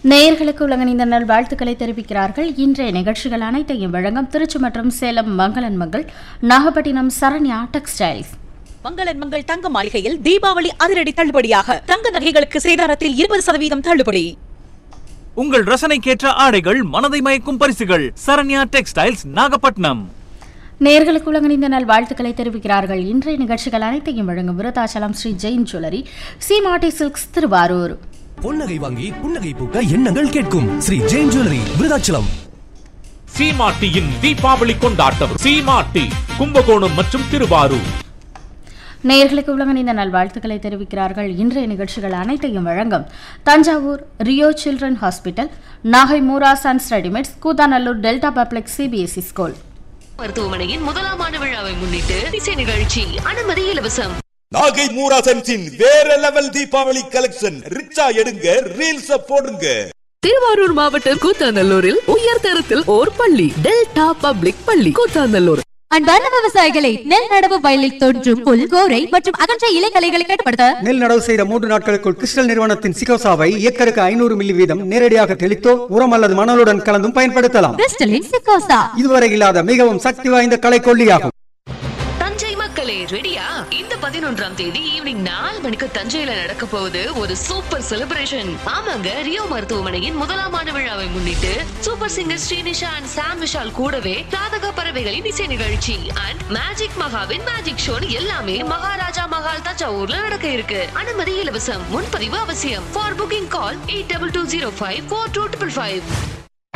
நேயர்களுக்கு உலகணிந்த நல் வாழ்த்துக்களை தெரிவிக்கிறார்கள் இன்றைய நிகழ்ச்சிகள் அனைத்தையும் வழங்கும் திருச்சி மற்றும் சேலம் மங்களன் மங்கள் நாகப்பட்டினம் சரண்யா டெக்ஸ்டைல்ஸ் மங்களன் மங்கள் தங்க மாளிகையில் தீபாவளி அதிரடி தள்ளுபடியாக தங்க நகைகளுக்கு சேதாரத்தில் இருபது சதவீதம் தள்ளுபடி உங்கள் ரசனைக்கேற்ற ஆடைகள் மனதை மயக்கும் பரிசுகள் சரண்யா டெக்ஸ்டைல்ஸ் நாகப்பட்டினம் நேயர்களுக்கு உலகணிந்த நல் வாழ்த்துக்களை தெரிவிக்கிறார்கள் இன்றைய நிகழ்ச்சிகள் அனைத்தையும் வழங்கும் விருதாச்சலம் ஸ்ரீ ஜெயின் ஜுவல்லரி சீமாட்டி சில்க்ஸ் திருவாரூர் பொன்னகை வாங்கி புன்னகை பூக்க எண்ணங்கள் கேட்கும் ஸ்ரீ ஜெயின் ஜுவல்லரி விருதாச்சலம் சீமாட்டியின் தீபாவளி கொண்டாட்டம் சீமாட்டி கும்பகோணம் மற்றும் திருவாரூர் நேயர்களுக்கு உலகணிந்த நல் வாழ்த்துக்களை தெரிவிக்கிறார்கள் இன்றைய நிகழ்ச்சிகள் அனைத்தையும் வழங்கும் Thanjavur Rio children hospital Nagai Mooras and readymades Koothanallur delta public CBSE school மருத்துவமனையின் முதலாம் ஆண்டு விழாவை முன்னிட்டு இசை நிகழ்ச்சி அனுமதி இலவசம் நாகை மூராசன்ஸின் வேற லெவல் தீபாவளி கலெக்ஷன் ரிச்சா எடுங்க ரீல்ஸ் போடுங்க திருவாரூர் மாவட்டம் கூத்தாநல்லூரில் உயர் தரத்தில் ஓர் பள்ளி டெல்டா பப்ளிக் பள்ளி கூத்தாநல்லூர் அன்பார்ந்த விவசாயிகளை நெல் நடவு வயலில் தோன்றும் புல் கோரை மற்றும் அகன்ற இலைகளைகளை கட்டுப்படுத்த நெல் நடவு செய்த மூன்று நாட்களுக்குள் கிறிஸ்டல் நிறுவனத்தின் சிகோசாவை ஏக்கருக்கு ஐநூறு மில்லி வீதம் நேரடியாக தெளித்தோ உரம் அல்லது மணலுடன் கலந்தும் பயன்படுத்தலாம் கிறிஸ்டலின் சிக்கோசா இதுவரை இல்லாத மிகவும் சக்தி வாய்ந்த களைக்கொல்லியாகும் தஞ்சை மக்களே ரெடியா இந்த பதினொன்றாம் தேதி ஈவினிங் நாலு மணிக்கு தஞ்சையில நடக்க போகுது ஒரு சூப்பர் செலிப்ரேஷன் ஆமாங்க ரியோ மருத்துவமனையின் முதலாம் ஆண்டு விழாவை முன்னிட்டு super singer Srinisha and Sam Vishal கூடவே ராதக பறவைகளின் இசை நிகழ்ச்சி அண்ட் மேஜிக் மகாவின் மேஜிக் ஷோ எல்லாமே மகாராஜா மகால் தஞ்சாவூர்ல நடக்க இருக்கு அனுமதி இலவசம் முன்பதிவு அவசியம் for booking call eight double two zero five four two triple five